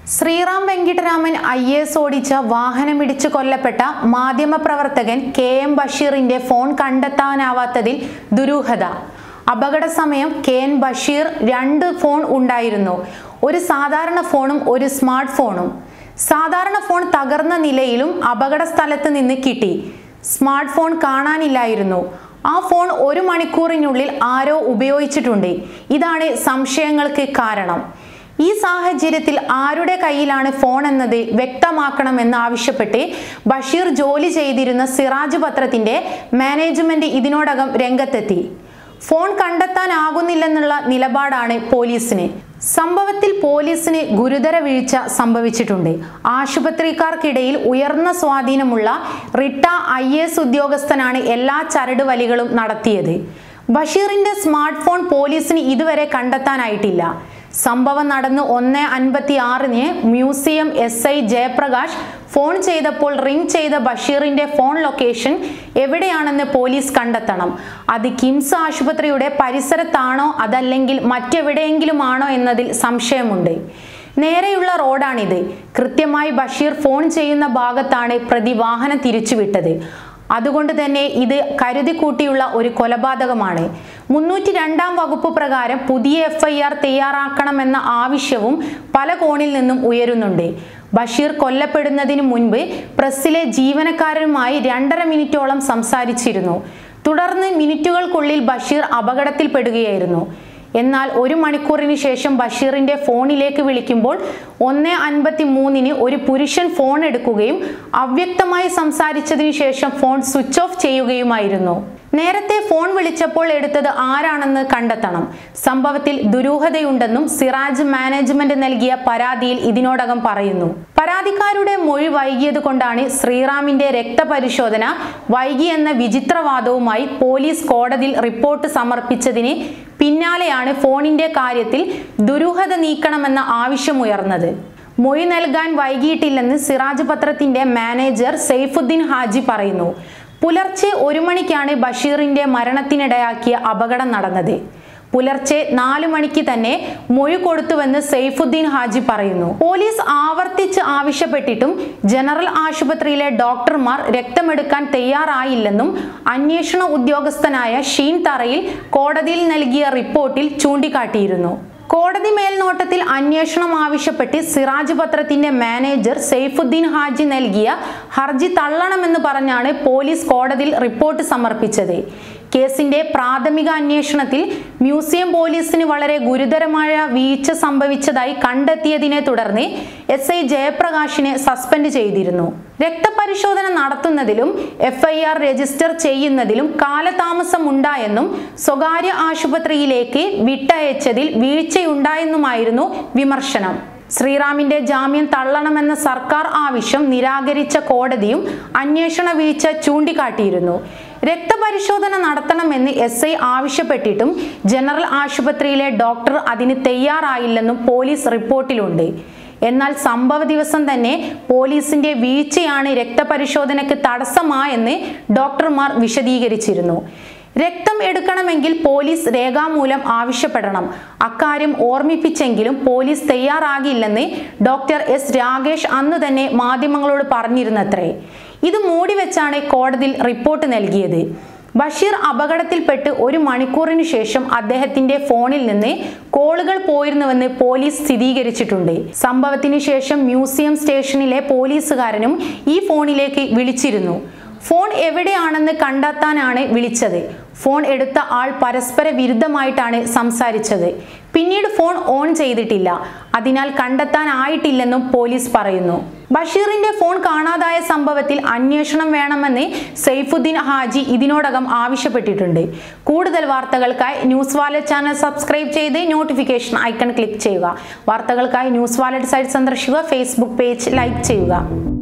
Sriram Venkitaraman I S ഓടിച്ച വാഹനമിടിച്ച് കൊല്ലപ്പെട്ട മാധ്യമപ്രവർത്തകൻ കെ എം ബഷീറിന്റെ ഫോൺ കണ്ടെത്താനാവാത്തതിൽ ദുരൂഹത അപകട സമയം കെ എൻ ബഷീർ രണ്ട് ഫോൺ ഉണ്ടായിരുന്നു ഒരു സാധാരണ ഫോണും ഒരു സ്മാർട്ട് ഫോണും സാധാരണ ഫോൺ തകർന്ന നിലയിലും അപകട സ്ഥലത്ത് നിന്ന് കിട്ടി സ്മാർട്ട് ഫോൺ കാണാനില്ലായിരുന്നു ആ ഫോൺ ഒരു മണിക്കൂറിനുള്ളിൽ ആരോ ഉപയോഗിച്ചിട്ടുണ്ട് ഇതാണ് സംശയങ്ങൾക്ക് കാരണം ഈ സാഹചര്യത്തിൽ ആരുടെ കയ്യിലാണ് ഫോൺ എന്നത് വ്യക്തമാക്കണമെന്ന് ആവശ്യപ്പെട്ട് ബഷീർ ജോലി ചെയ്തിരുന്ന സിറാജ് പത്രത്തിന്റെ മാനേജ്മെന്റ് ഇതിനോടകം രംഗത്തെത്തി ഫോൺ കണ്ടെത്താനാകുന്നില്ലെന്നുള്ള നിലപാടാണ് പോലീസിന് സംഭവത്തിൽ പോലീസിന് ഗുരുതര വീഴ്ച സംഭവിച്ചിട്ടുണ്ട് ആശുപത്രിക്കാർക്കിടയിൽ ഉയർന്ന സ്വാധീനമുള്ള റിട്ട ഐ എസ് ഉദ്യോഗസ്ഥനാണ് എല്ലാ ചരടുവലികളും നടത്തിയത് ബഷീറിന്റെ സ്മാർട്ട് ഫോൺ പോലീസിന് ഇതുവരെ കണ്ടെത്താനായിട്ടില്ല സംഭവം നടന്ന് ഒന്ന് അൻപത്തി ആറിന് museum S I Jayaprakash phone ചെയ്തപ്പോൾ റിംഗ് ചെയ്ത ബഷീറിന്റെ ഫോൺ ലൊക്കേഷൻ എവിടെയാണെന്ന് പോലീസ് കണ്ടെത്തണം അത് കിംസ് ആശുപത്രിയുടെ പരിസരത്താണോ അതല്ലെങ്കിൽ മറ്റെവിടെയെങ്കിലുമാണോ എന്നതിൽ സംശയമുണ്ട് നേരെയുള്ള റോഡാണിത് കൃത്യമായി ബഷീർ ഫോൺ ചെയ്യുന്ന ഭാഗത്താണ് പ്രതി വാഹനം തിരിച്ചുവിട്ടത് അതുകൊണ്ട് തന്നെ ഇത് കരുതി കൂട്ടിയുള്ള ഒരു കൊലപാതകമാണ് മുന്നൂറ്റി രണ്ടാം വകുപ്പ് പ്രകാരം പുതിയ എഫ് ഐ ആർ തയ്യാറാക്കണമെന്ന ആവശ്യവും പല കോണിൽ നിന്നും ഉയരുന്നുണ്ട് ബഷീർ കൊല്ലപ്പെടുന്നതിന് മുൻപ് പ്രസ്സിലെ ജീവനക്കാരനുമായി രണ്ടര മിനിറ്റോളം സംസാരിച്ചിരുന്നു തുടർന്ന് മിനിറ്റുകൾക്കുള്ളിൽ ബഷീർ അപകടത്തിൽപ്പെടുകയായിരുന്നു എന്നാൽ ഒരു മണിക്കൂറിന് ശേഷം ബഷീറിന്റെ ഫോണിലേക്ക് വിളിക്കുമ്പോൾ ഒന്ന് അൻപത്തി മൂന്നിന് ഒരു പുരുഷൻ ഫോൺ എടുക്കുകയും അവ്യക്തമായി സംസാരിച്ചതിനു ശേഷം ഫോൺ സ്വിച്ച് ഓഫ് ചെയ്യുകയുമായിരുന്നു നേരത്തെ ഫോൺ വിളിച്ചപ്പോൾ എടുത്തത് ആരാണെന്ന് കണ്ടെത്തണം സംഭവത്തിൽ ദുരൂഹതയുണ്ടെന്നും സിറാജ് മാനേജ്മെന്റ് നൽകിയ പരാതിയിൽ ഇതിനോടകം പറയുന്നു പരാതിക്കാരുടെ മൊഴി വൈകിയത് കൊണ്ടാണ് ശ്രീറാമിന്റെ രക്തപരിശോധന വൈകിയെന്ന വിചിത്രവാദവുമായി പോലീസ് കോടതിയിൽ റിപ്പോർട്ട് സമർപ്പിച്ചതിന് പിന്നാലെയാണ് ഫോണിന്റെ കാര്യത്തിൽ ദുരൂഹത നീക്കണമെന്ന ആവശ്യമുയർന്നത് മൊഴി നൽകാൻ വൈകിയിട്ടില്ലെന്ന് സിറാജ് പത്രത്തിന്റെ മാനേജർ സെയ്ഫുദ്ദീൻ ഹാജി പറയുന്നു പുലർച്ചെ ഒരു മണിക്കാണ് ബഷീറിന്റെ മരണത്തിനിടയാക്കിയ അപകടം നടന്നത് പുലർച്ചെ നാലു മണിക്ക് തന്നെ മൊഴി കൊടുത്തുവെന്ന് സെയ്ഫുദ്ദീൻ ഹാജി പറയുന്നു പോലീസ് ആവർത്തിച്ച് ആവശ്യപ്പെട്ടിട്ടും ജനറൽ ആശുപത്രിയിലെ ഡോക്ടർമാർ രക്തമെടുക്കാൻ തയ്യാറായില്ലെന്നും അന്വേഷണ ഉദ്യോഗസ്ഥനായ ഷീൻ തറയിൽ കോടതിയിൽ നൽകിയ റിപ്പോർട്ടിൽ ചൂണ്ടിക്കാട്ടിയിരുന്നു കോടതി മേൽനോട്ടത്തിൽ അന്വേഷണം ആവശ്യപ്പെട്ട് സിറാജ് പത്രത്തിന്റെ മാനേജർ സെയ്ഫുദ്ദീൻ ഹാജി നൽകിയ ഹർജി തള്ളണമെന്ന് പറഞ്ഞാണ് പോലീസ് കോടതിയിൽ റിപ്പോർട്ട് സമർപ്പിച്ചത് കേസിന്റെ പ്രാഥമിക അന്വേഷണത്തിൽ മ്യൂസിയം പോലീസിന് വളരെ ഗുരുതരമായ വീഴ്ച സംഭവിച്ചതായി കണ്ടെത്തിയതിനെ തുടർന്ന് എസ് ഐ ജയപ്രകാശിനെ സസ്പെൻഡ് ചെയ്തിരുന്നു രക്തപരിശോധന നടത്തുന്നതിലും എഫ് ഐ ആർ രജിസ്റ്റർ ചെയ്യുന്നതിലും കാലതാമസം ഉണ്ടായെന്നും സ്വകാര്യ ആശുപത്രിയിലേക്ക് വിട്ടയച്ചതിൽ വീഴ്ചയുണ്ടായെന്നുമായിരുന്നു വിമർശനം ശ്രീറാമിന്റെ ജാമ്യം തള്ളണമെന്ന സർക്കാർ ആവശ്യം നിരാകരിച്ച കോടതിയും അന്വേഷണ വീഴ്ച ചൂണ്ടിക്കാട്ടിയിരുന്നു രക്തപരിശോധന നടത്തണമെന്ന് എസ് ഐ ആവശ്യപ്പെട്ടിട്ടും ജനറൽ ആശുപത്രിയിലെ ഡോക്ടർ അതിന് തയ്യാറായില്ലെന്നും പോലീസ് റിപ്പോർട്ടിലുണ്ട് എന്നാൽ സംഭവ ദിവസം തന്നെ പോലീസിന്റെ വീഴ്ചയാണ് രക്തപരിശോധനയ്ക്ക് തടസ്സമായെന്ന് ഡോക്ടർമാർ വിശദീകരിച്ചിരുന്നു രക്തം എടുക്കണമെങ്കിൽ പോലീസ് രേഖാമൂലം ആവശ്യപ്പെടണം അക്കാര്യം ഓർമ്മിപ്പിച്ചെങ്കിലും പോലീസ് തയ്യാറാകില്ലെന്ന് ഡോക്ടർ എസ് രാകേഷ് അന്ന് തന്നെ മാധ്യമങ്ങളോട് പറഞ്ഞിരുന്നത്രേ ഇത് മൂടിവെച്ചാണ് കോടതിയിൽ റിപ്പോർട്ട് നൽകിയത് ബഷീർ അപകടത്തിൽപ്പെട്ട് ഒരു മണിക്കൂറിന് ശേഷം അദ്ദേഹത്തിന്റെ ഫോണിൽ നിന്ന് കോളുകൾ പോയിരുന്നുവെന്ന് പോലീസ് സ്ഥിരീകരിച്ചിട്ടുണ്ട് സംഭവത്തിന് ശേഷം മ്യൂസിയം സ്റ്റേഷനിലെ പോലീസുകാരനും ഈ ഫോണിലേക്ക് വിളിച്ചിരുന്നു ഫോൺ എവിടെയാണെന്ന് കണ്ടെത്താനാണ് വിളിച്ചത് ഫോൺ എടുത്ത ആൾ പരസ്പര വിരുദ്ധമായിട്ടാണ് സംസാരിച്ചത് പിന്നീട് ഫോൺ ഓൺ ചെയ്തിട്ടില്ല അതിനാൽ കണ്ടെത്താനായിട്ടില്ലെന്നും പോലീസ് പറയുന്നു ബഷീറിന്റെ ഫോൺ കാണാതായ സംഭവത്തിൽ അന്വേഷണം വേണമെന്ന് സൈഫുദ്ദീൻ ഹാജി ഇതിനോടകം ആവശ്യപ്പെട്ടിട്ടുണ്ട് കൂടുതൽ വാർത്തകൾക്കായി ന്യൂസ് വാലറ്റ് ചാനൽ സബ്സ്ക്രൈബ് ചെയ്ത് നോട്ടിഫിക്കേഷൻ ഐക്കൺ ക്ലിക്ക് ചെയ്യുക വാർത്തകൾക്കായി ന്യൂസ് വാലറ്റ് സൈറ്റ് സന്ദർശിക്കുക ഫേസ്ബുക്ക് പേജ് ലൈക്ക് ചെയ്യുക